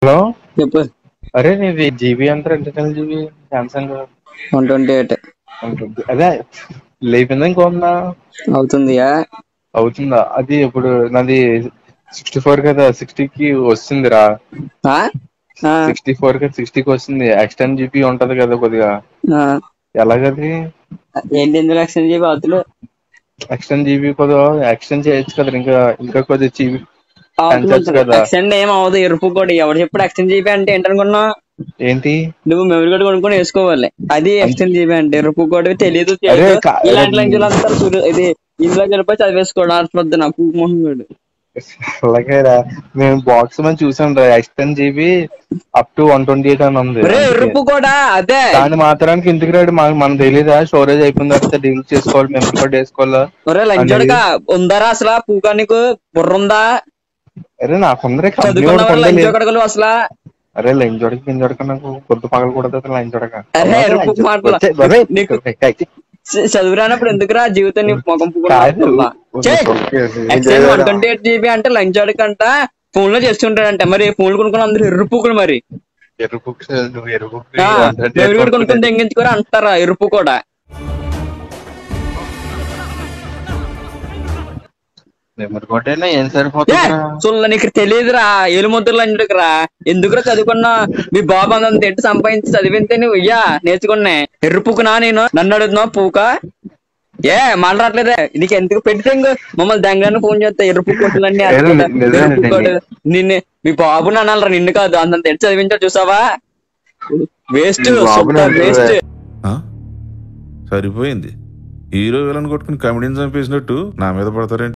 Hello చెప్పు అరే నీది జీబీ ఎంత internal GB Samsung one twenty eight ఉంటుంది అదే లేపిందా ఇంకొందా అవుతుందియా అవుతుందా అది ఇప్పుడు నాది సిక్స్టీ ఫోర్ కదా సిక్స్టీకి వస్తుందిరా ఆ? ఆ, సిక్స్టీ ఫోర్ కదా సిక్స్టీకి వస్తుంది ఎక్స్టెన్ జీబీ ఉంటది కదా కొద్దిగా ఆ. ఎలాగది ఏంటి ఎందుకు ఎక్స్చేంజ్ చెప్పి అవతలు ఎక్స్టెన్ జీబీ కొద్దిగా ఎక్స్టెండ్ చేయొచ్చు కదా ఇంకా ఇంకా కొద్దిగా జీబీ పెంచొచ్చు కదా ఎక్స్టెండ్ ఏం అవ్వదు ఎరుపు కూడా ఎవరు చెప్పుడు ఎక్స్టెండ్ జీబీ అంటే ఏంటనుకున్నా ఏంటి నువ్వు మెమరీ కార్డు కొనుక్కొని వేసుకోవాలి అది ఎక్స్టెండ్ జీబీ అంటే ఎరుపు కూడా తెలియదు అరే, తెలియదు కా- ఇలాంటి లంచులు అంతా చూడు- ఇది ఇందులో వెళ్ళిపోయి చదివేసుకోవడం అర్థం నా పూకు మొహం గాడు అలాగే రా నేను బాక్స్ మనం చూసాను రా extend GB up to one twenty eight అని ఉంది ఒరే అందుకే. ఎరుపు కూడా అదే దాని మాత్రానికి ఇంటికి రాడు మనకు మనకు తెలియదా స్టోరేజ్ అయిపోయిన తర్వాత డిలీట్ చేసుకోవాలి మెమరీ కార్డ్ వేసుకోవాలా ఒరే లంచోడక ఉందరా అసలు పూకా నీకు బుర్ర ఉందా అరే నాకుందరే కంపెనీ చదువుకున్నవారు వాడుకుందే లేదు. లంచోడకలు అసలు అరే లైన్ జోడక కింద జోడక నాకు పొద్దు పగలు కూడా లైన్ జోడక అరే, ఎరుపు మాటలు. నీకు నీకు- చ- చదువురానప్పుడు ఎందుకురా జీవితం నీ ముఖం కాదు. Extend one twenty eight GB అంటే లంచ్ అడకంట ఫోన్ లో చేస్తుంటాడంట మరి ఫోన్లు కొనుక్కుని అందరూ ఎరుపుకులు మరి ఎరుపు నువ్వు ఎరుపు ఆ, మెమరీ కార్డు కొనుక్కొని తెంగించుకోరా అంటారా ఎరుపు కూడా మెమరీ కార్డ్ ఏం ఏ, సరిపోతుందా చూడలే నీకు తెలియదురా ఏలు ముద్రలు అంటుకురా ఎందుకురా చదువుకున్నా మీ బాబు అంత తిట్టి సంపాదించి చదివితే నువ్వు అయ్యా నేర్చుకున్నా ఎర్రుపుకునా నేను నన్ను అడుగుతున్నావు పూక ఏ మాట్లాడలేదే నీకు ఎందుకు పెడితే ఇంకో మమ్మల్ని దంగాన్ని ఫోన్ చేస్తా ఎరుపు కొట్టులన్నీ ఏదో నిజమే ఎరుపు కొట్టు. నిన్ను మీ బాబు అనాలరా నిన్ను కాదు అంత తెచ్చి చదివించా చూసావా వేస్ట్ మీ బాబుని వేస్ట్ అంటావే. ఆ? సరిపోయింది హీరో విలన్ కొట్టుకుని కమెడీని చంపేసినట్టు నా మీద పడతారేంటి